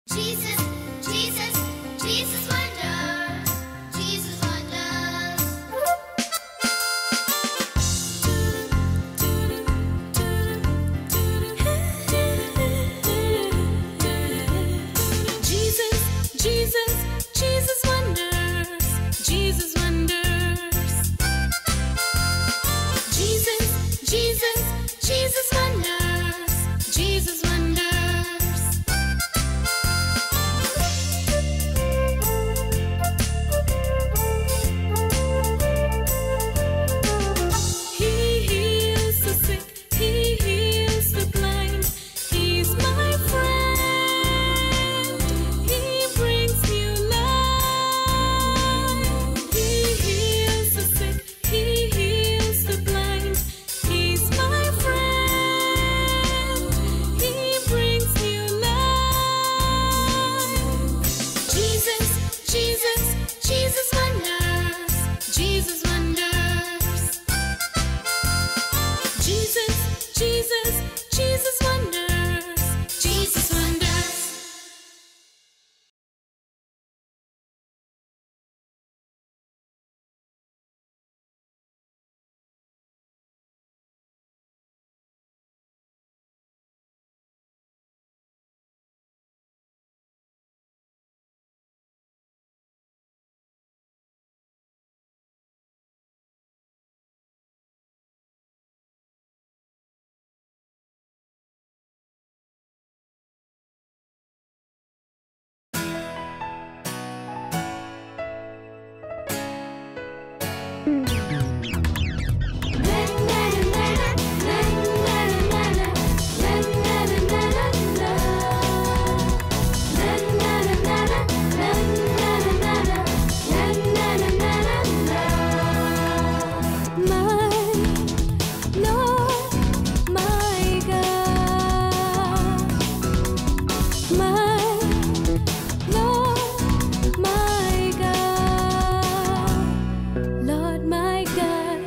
Jesus, Jesus, Jesus wonder, Jesus wonders. Jesus, Jesus, Jesus wonders, Jesus wonders. Jesus, Jesus, Jesus wonders, Jesus wonders. He heals the sick, he heals the blind. He's my friend. He brings new life. He heals the sick, he heals the blind. He's my friend. He brings new life. Jesus, Jesus, Jesus wonders. Jesus wonders. Jesus, Jesus, Jesus wonders. Jesus wonders. Lord my God.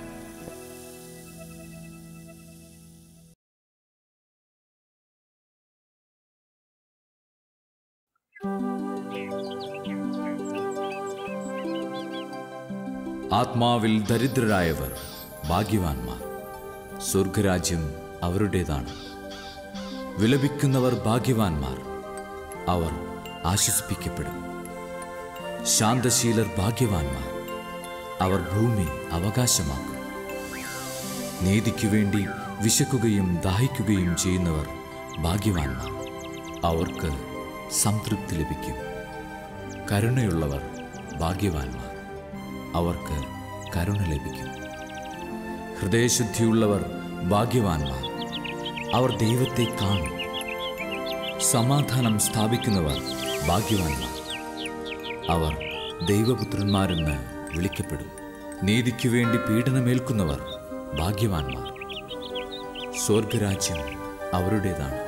ആത്മാവിൽ ദരിദ്രരായവർ ഭാഗ്യവാന്മാർ സ്വർഗരാജ്യം അവരുടേതാണ് വിലപിക്കുന്നവർ ഭാഗ്യവാന്മാർ അവർ ആശ്വസിപ്പിക്കപ്പെടും ശാന്തശീലർ ഭാഗ്യവാന്മാർ അവർ ഭൂമി അവകാശമാക്കും നീതിക്കു വേണ്ടി വിശക്കുകയും ദാഹിക്കുകയും ചെയ്യുന്നവർ ഭാഗ്യവാന്മാർ അവർക്ക് സംതൃപ്തി ലഭിക്കും കരുണയുള്ളവർ ഭാഗ്യവാന്മാർ അവർക്ക് കരുണ ലഭിക്കും ഹൃദയശുദ്ധിയുള്ളവർ ഭാഗ്യവാന്മാർ അവർ ദൈവത്തെ കാണും സമാധാനം സ്ഥാപിക്കുന്നവർ ഭാഗ്യവാന്മാർ അവർ ദൈവപുത്രന്മാരെന്ന് വിളിക്കപ്പെടും നീതിക്കു വേണ്ടി പീഡനമേൽക്കുന്നവർ ഭാഗ്യവാന്മാർ സ്വർഗരാജ്യം അവരുടേതാണ്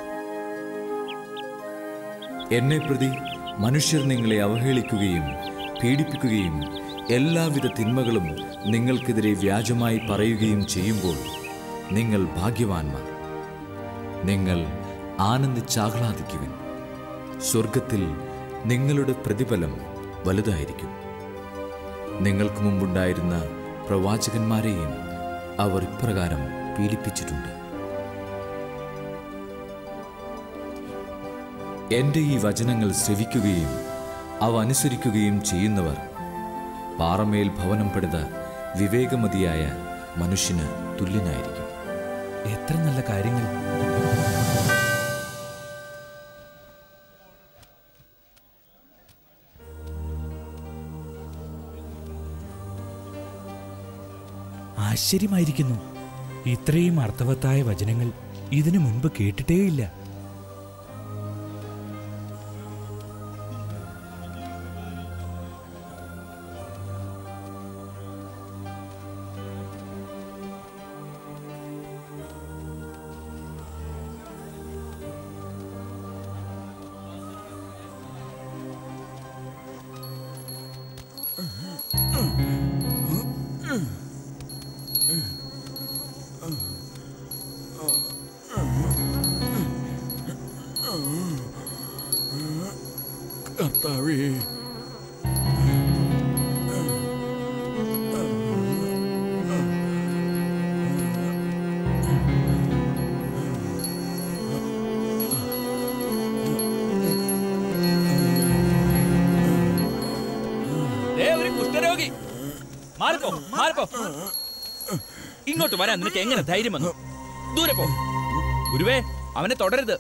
എന്നെ പ്രതി മനുഷ്യർ നിങ്ങളെ അവഹേളിക്കുകയും പീഡിപ്പിക്കുകയും എല്ലാവിധ തിന്മകളും നിങ്ങൾക്കെതിരെ വ്യാജമായി പറയുകയും ചെയ്യുമ്പോൾ നിങ്ങൾ ഭാഗ്യവാന്മാർ നിങ്ങൾ ആനന്ദിച്ചാഹ്ലാദിക്കുവിൻ സ്വർഗത്തിൽ നിങ്ങളുടെ പ്രതിഫലം വലുതായിരിക്കും നിങ്ങൾക്ക് മുമ്പുണ്ടായിരുന്ന പ്രവാചകന്മാരെയും അവർ ഇപ്രകാരം പീഡിപ്പിച്ചിട്ടുണ്ട് എന്റെ ഈ വചനങ്ങൾ ശ്രവിക്കുകയും അവ അനുസരിക്കുകയും ചെയ്യുന്നവർ പാറമേൽ ഭവനം പണിത വിവേകമതിയായ മനുഷ്യന് തുല്യനായിരിക്കും എത്ര നല്ല കാര്യങ്ങൾ ആശ്ചര്യമായിരിക്കുന്നു ഇത്രയും അർത്ഥവത്തായ വചനങ്ങൾ ഇതിനു മുൻപ് കേട്ടിട്ടേയില്ല കർത്താവേ ദേ ഒരു കുഷ്ഠരോഗി മാറിപ്പോ മാറിപ്പോ ഇങ്ങോട്ട് വരാൻ നിനക്ക് എങ്ങനെ ധൈര്യം വന്നു ദൂരെ പോ ഗുരുവേ അവനെ തുടരുത്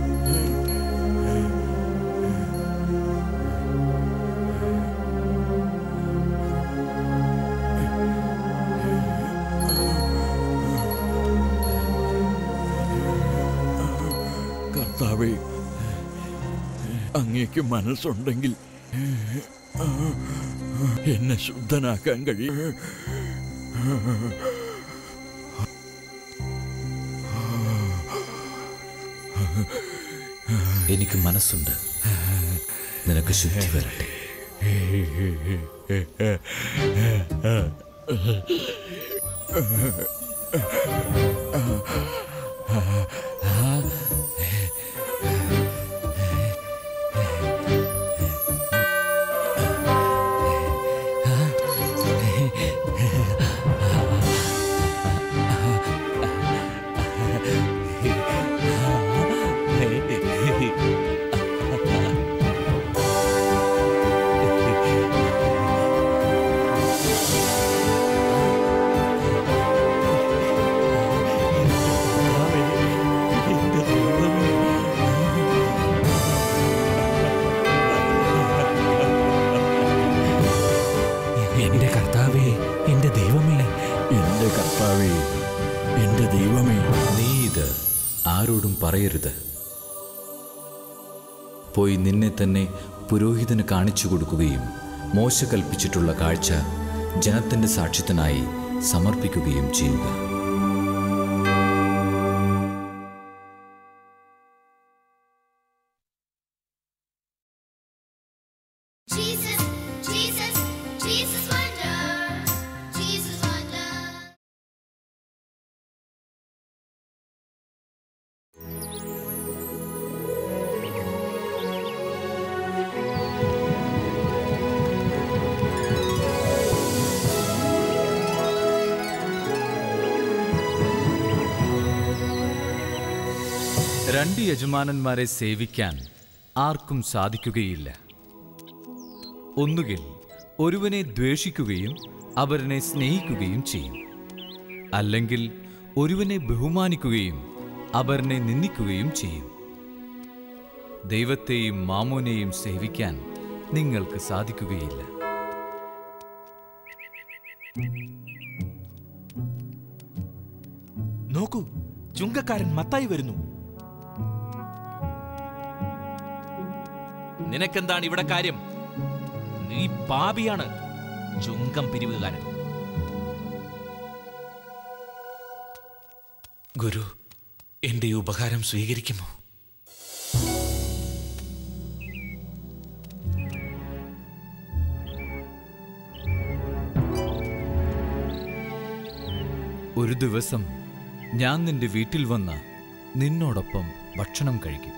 കർത്താവേ അങ്ങേക്ക് മനസ്സുണ്ടെങ്കിൽ എന്നെ ശുദ്ധനാക്കാൻ കഴിയും എനിക്ക് മനസ്സുണ്ട് നിനക്ക് ശുദ്ധി വരട്ടെ എന്റെ കർത്താവേ എന്റെ ദൈവമേ എന്റെ കർത്താവേ എന്റെ ദൈവമേ നീ ഇത് ആരോടും പറയരുത് പോയി നിന്നെ തന്നെ പുരോഹിതന് കാണിച്ചു കൊടുക്കുകയും മോശ കൽപ്പിച്ചിട്ടുള്ള കാഴ്ച ജനത്തിന്റെ സാക്ഷ്യത്തിനായി സമർപ്പിക്കുകയും ചെയ്യുക Jesus, Jesus, Jesus wonder, Jesus wonder. രണ്ട് യജമാനന്മാരെ സേവിക്കാൻ ആർക്കും സാധിക്കുകയില്ല ഒന്നുകിൽ ഒരുവനെ ദ്വേഷിക്കുകയും അവരനെ സ്നേഹിക്കുകയും ചെയ്യും അല്ലെങ്കിൽ ഒരുവനെ ബഹുമാനിക്കുകയും അവരനെ നിന്ദിക്കുകയും ചെയ്യും ദൈവത്തെയും മാമോനെയും സേവിക്കാൻ നിങ്ങൾക്ക് സാധിക്കുകയില്ല നോക്കൂ ചുങ്കക്കാരൻ മത്തായി വരുന്നു നിനക്കെന്താണ് ഇവിടെ കാര്യം നീ പാപിയാണ് ചുങ്കം പിരിവുകാരൻ ഗുരു എന്റെ ഈ ഉപകാരം സ്വീകരിക്കുമോ ഒരു ദിവസം ഞാൻ നിന്റെ വീട്ടിൽ വന്ന് നിന്നോടൊപ്പം ഭക്ഷണം കഴിക്കും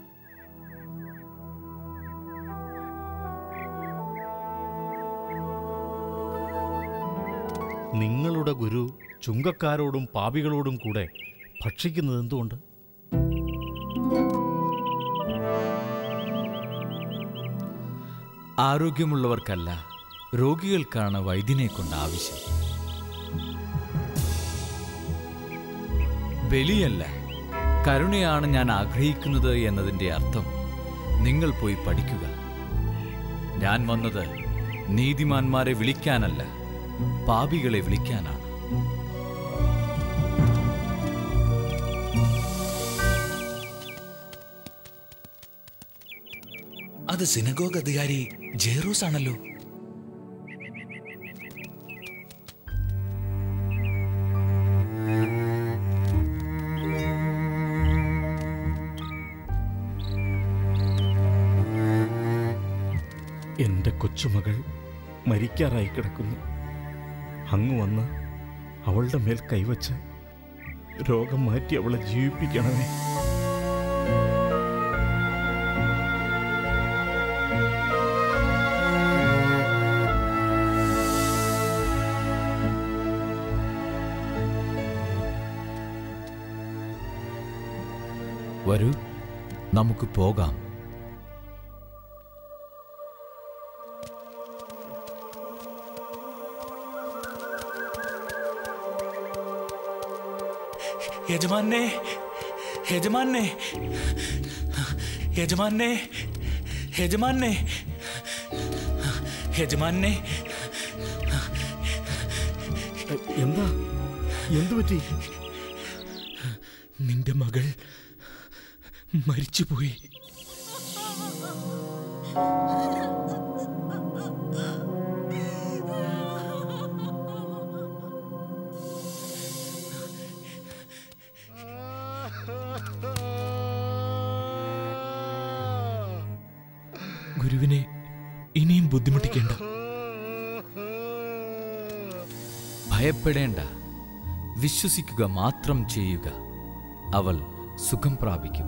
നിങ്ങളുടെ ഗുരു ചുങ്കക്കാരോടും പാപികളോടും കൂടെ ഭക്ഷിക്കുന്നത് എന്തുകൊണ്ട് ആരോഗ്യമുള്ളവർക്കല്ല രോഗികൾക്കാണ് വൈദ്യനെ കൊണ്ട് ആവശ്യം ബലിയല്ല കരുണയാണ് ഞാൻ ആഗ്രഹിക്കുന്നത് എന്നതിൻ്റെ അർത്ഥം നിങ്ങൾ പോയി പഠിക്കുക ഞാൻ വന്നത് നീതിമാന്മാരെ വിളിക്കാനല്ല പാപികളെ വിളിക്കാനാണ് അത് സിനഗോഗ് അധികാരി ജെറൂസ് ആണല്ലോ എൻ്റെ കൊച്ചുമകൾ മരിക്കാറായി കിടക്കുന്നു അങ്ങ് വന്ന് അവളുടെ മേൽ കൈവച്ച് രോഗം മാറ്റി അവളെ ജീവിപ്പിക്കണമേ വരൂ നമുക്ക് പോകാം യജമാനെ യജമാനെ യജമാനെ യജമാനെ യജമാനെ എന്താ എന്തു പറ്റി നിന്റെ മകൾ മരിച്ചുപോയി ഗുരുവിനെ ഇനിയും ബുദ്ധിമുട്ടിക്കേണ്ട ഭയപ്പെടേണ്ട വിശ്വസിക്കുക മാത്രം ചെയ്യുക അവൾ സുഖം പ്രാപിക്കും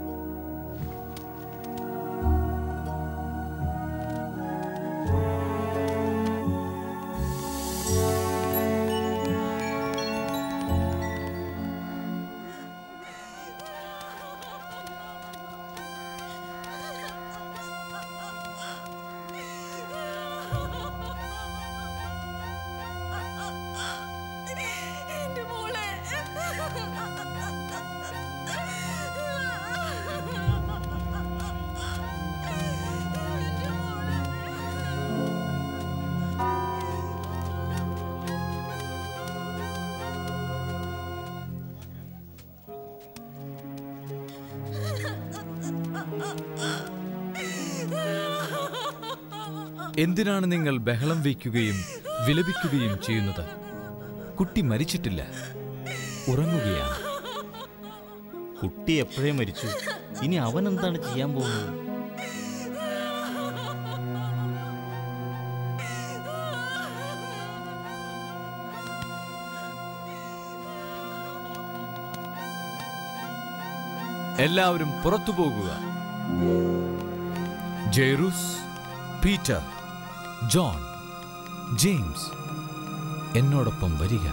എന്റെ മോളെ എന്തിനാണ് നിങ്ങൾ ബഹളം വയ്ക്കുകയും വിലപിക്കുകയും ചെയ്യുന്നത് കുട്ടി മരിച്ചിട്ടില്ല ഉറങ്ങുകയാണ് കുട്ടി എപ്പോഴേ മരിച്ചു ഇനി അവൻ എന്താണ് ചെയ്യാൻ പോകുന്നത് എല്ലാവരും പുറത്തു പോകുക ജെറൂസ് പീറ്റർ ജോൺ ജെയിംസ് എന്നോടൊപ്പം വരിക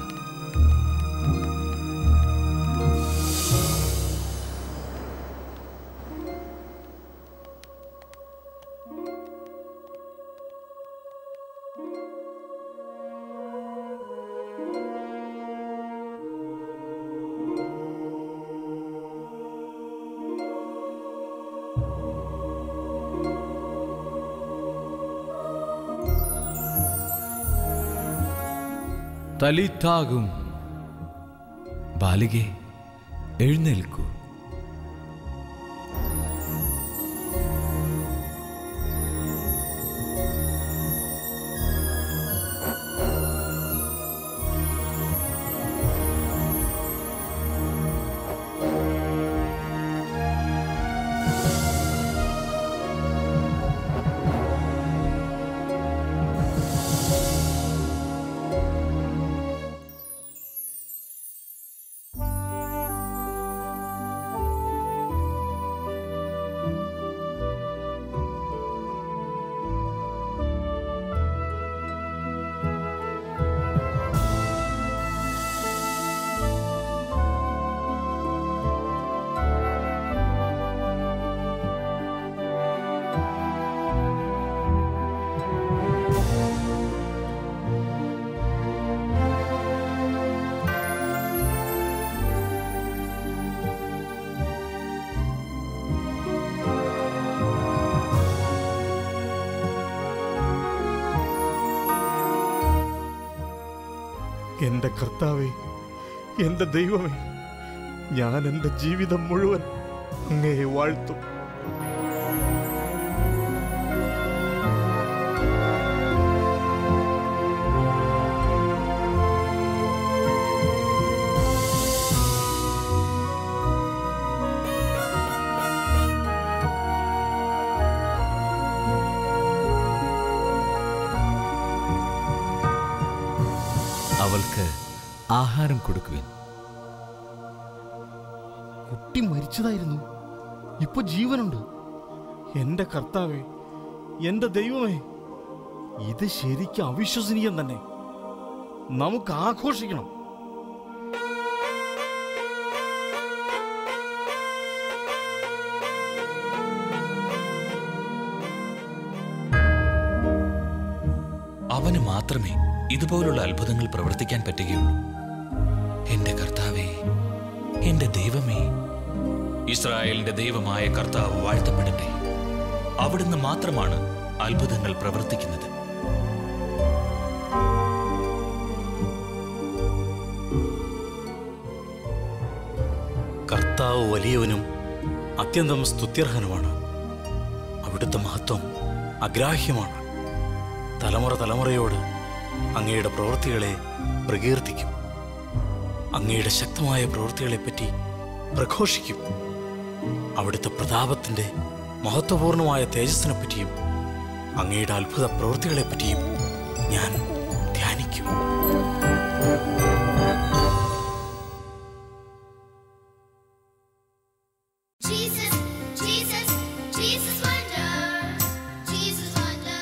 തലിത്താകും ബാലികെ എഴുന്നേൽക്കൂ എന്റെ കർത്താവേ എന്റെ ദൈവമേ ഞാൻ എന്റെ ജീവിതം മുഴുവൻ അങ്ങയെ വാഴ്ത്തും അവൾക്ക് ആഹാരം കൊടുക്കുവിൻ കുട്ടി മരിച്ചതായിരുന്നു ഇപ്പൊ ജീവനുണ്ട് എന്റെ കർത്താവേ എന്റെ ദൈവമേ ഇത് ശരിക്കും അവിശ്വസനീയം തന്നെ നമുക്ക് ആഘോഷിക്കണം അവന് മാത്രമേ ഇതുപോലുള്ള അത്ഭുതങ്ങൾ പ്രവർത്തിക്കാൻ പറ്റുകയുള്ളൂ എന്റെ കർത്താവേ എന്റെ ദൈവമേ ഇസ്രായേലിന്റെ ദൈവമായ കർത്താവ് വാഴ്ത്തപ്പെടട്ടെ അവിടുന്ന് മാത്രമാണ് അത്ഭുതങ്ങൾ പ്രവർത്തിക്കുന്നത് കർത്താവ് വലിയവനും അത്യന്തം സ്തുത്യർഹനുമാണ് അവിടുത്തെ മഹത്വം അഗ്രാഹ്യമാണ് തലമുറ തലമുറയോട് അങ്ങയുടെ പ്രവൃത്തികളെ പ്രകീർത്തിക്കും അങ്ങയുടെ ശക്തമായ പ്രവൃത്തികളെപ്പറ്റി പ്രഘോഷിക്കും അവിടുത്തെ പ്രതാപത്തിന്റെ മഹത്വപൂർണമായ തേജസ്സിനെ പറ്റിയും അങ്ങയുടെ അത്ഭുത പ്രവൃത്തികളെപ്പറ്റിയും ഞാൻ ധ്യാനിക്കും Jesus, Jesus, Jesus wonder, Jesus wonder.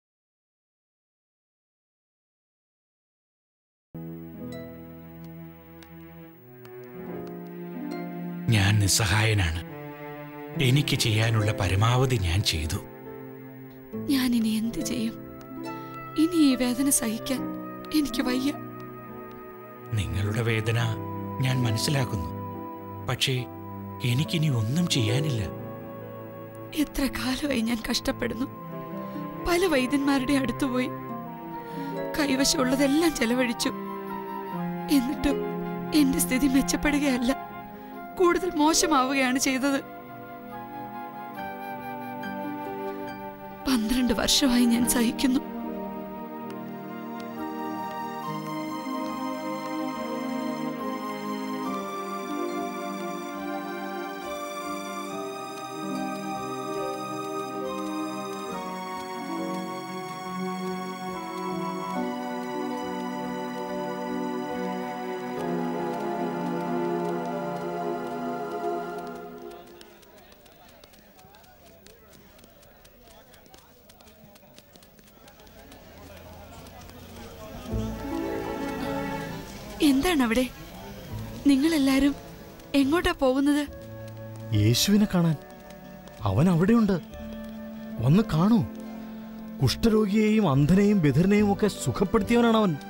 ഞാൻ നിസ്സഹായനാണ് എനിക്ക് ചെയ്യാനുള്ള പരമാവധി ഞാൻ ചെയ്തു ഞാൻ ഇനി എന്ത് ചെയ്യും ഇനി ഈ വേദന സഹിക്കാൻ എനിക്ക് വയ്യ നിങ്ങളുടെ വേദന ഞാൻ മനസ്സിലാക്കുന്നു പക്ഷേ എനിക്കിനി ഒന്നും ചെയ്യാനില്ല എത്ര കാലമായി ഞാൻ കഷ്ടപ്പെടുന്നു പല വൈദ്യന്മാരുടെ അടുത്ത് പോയി കൈവശമുള്ളതെല്ലാം ചെലവഴിച്ചു എന്നിട്ടും എന്റെ സ്ഥിതി മെച്ചപ്പെടുകയല്ല കൂടുതൽ മോശമാവുകയാണ് ചെയ്തത് പന്ത്രണ്ട് വർഷമായി ഞാൻ സഹിക്കുന്നു എന്താണ് അവിടെ നിങ്ങളെല്ലാരും എങ്ങോട്ടാ പോകുന്നത് യേശുവിനെ കാണാൻ അവൻ അവിടെയുണ്ട് വന്ന് കാണൂ കുഷ്ഠരോഗിയെയും അന്ധനെയും ബധിരനെയും ഒക്കെ സുഖപ്പെടുത്തിയവനാണ് അവൻ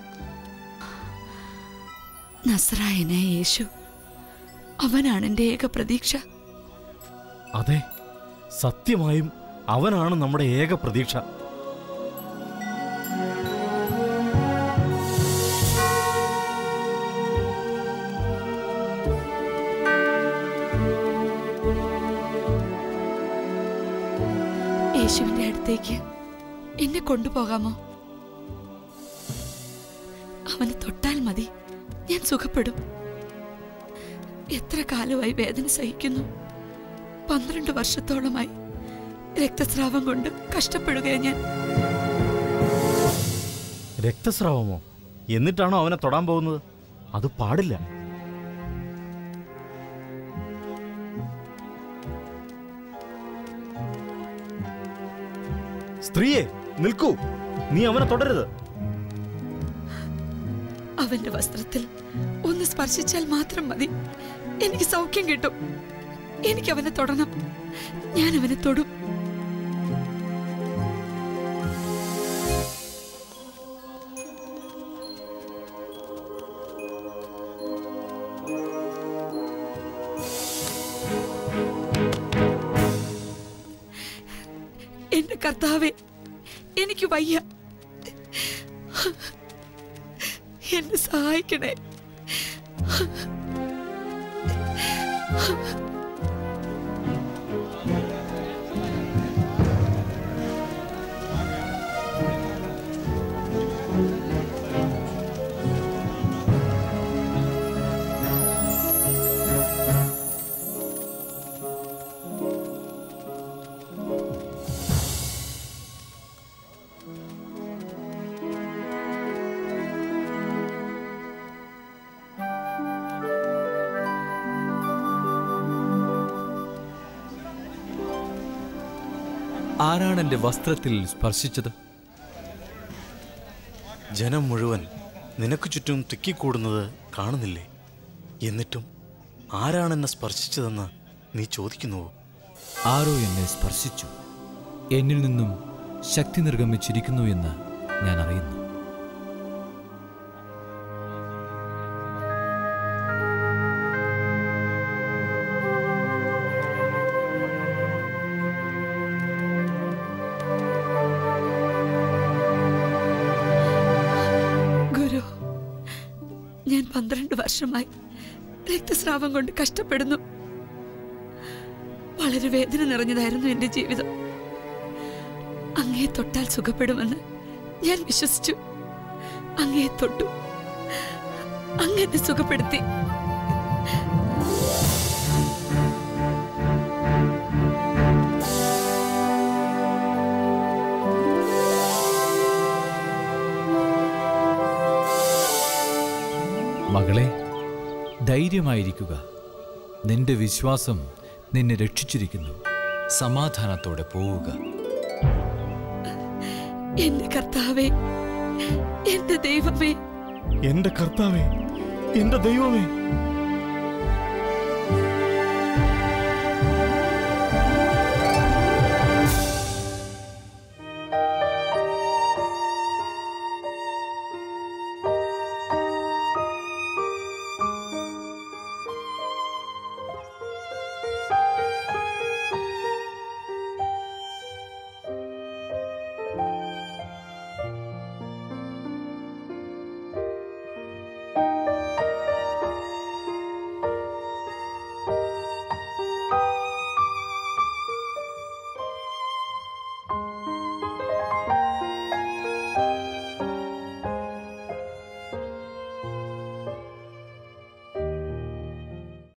നസ്രായനായ യേശു അവനാണ് എൻ്റെ ഏക പ്രതീക്ഷ അതെ സത്യമായും അവനാണ് നമ്മുടെ ഏക പ്രതീക്ഷ യേശുവിന്റെ അടുത്തേക്ക് എന്നെ കൊണ്ടുപോകാമോ അവന് തൊട്ടാൽ മതി ഞാൻ സുഖപ്പെടും എത്ര കാലമായി വേദന സഹിക്കുന്നു പന്ത്രണ്ട് വർഷത്തോളമായി രക്തസ്രാവം കൊണ്ട് കഷ്ടപ്പെടുകയാണ് ഞാൻ രക്തസ്രാവമോ എന്നിട്ടാണോ അവനെ തൊടാൻ പോകുന്നത് അത് പാടില്ല സ്ത്രീയെ നിൽക്കൂ നീ അവനെ തുടരുത് അവന്റെ വസ്ത്രത്തിൽ ഒന്ന് സ്പർശിച്ചാൽ മാത്രം മതി എനിക്ക് സൗഖ്യം കിട്ടും എനിക്ക് അവനെ തൊടണം ഞാൻ അവനെ തൊടും എന്റെ കർത്താവെ എനിക്ക് വയ്യ എന്നെ സഹായിക്കണേ ആരാണ് എൻ്റെ വസ്ത്രത്തിൽ സ്പർശിച്ചത് ജനം മുഴുവൻ നിനക്ക് ചുറ്റും തിക്കിക്കൂടുന്നത് കാണുന്നില്ലേ എന്നിട്ടും ആരാണെന്നെ സ്പർശിച്ചതെന്ന് നീ ചോദിക്കുന്നുവോ ആരോ എന്നെ സ്പർശിച്ചു എന്നിൽ നിന്നും ശക്തി നിർഗമിച്ചിരിക്കുന്നു എന്ന് ഞാൻ അറിയുന്നു ഗുരു ഞാൻ പന്ത്രണ്ട് വർഷമായി രക്തസ്രാവം കൊണ്ട് കഷ്ടപ്പെടുന്നു വളരെ വേദന നിറഞ്ഞതായിരുന്നു എന്റെ ജീവിതം അങ്ങയെ തൊട്ടാൽ സുഖപ്പെടുമെന്ന് ഞാൻ വിശ്വസിച്ചു അങ്ങയെ തൊട്ടു അങ്ങനെ സുഖപ്പെടുത്തി മകളെ ധൈര്യമായിരിക്കുക നിന്റെ വിശ്വാസം നിന്നെ രക്ഷിച്ചിരിക്കുന്നു സമാധാനത്തോടെ പോവുക എന്റെ കർത്താവേ എന്റെ ദൈവമേ എന്റെ കർത്താവേ എന്റെ ദൈവമേ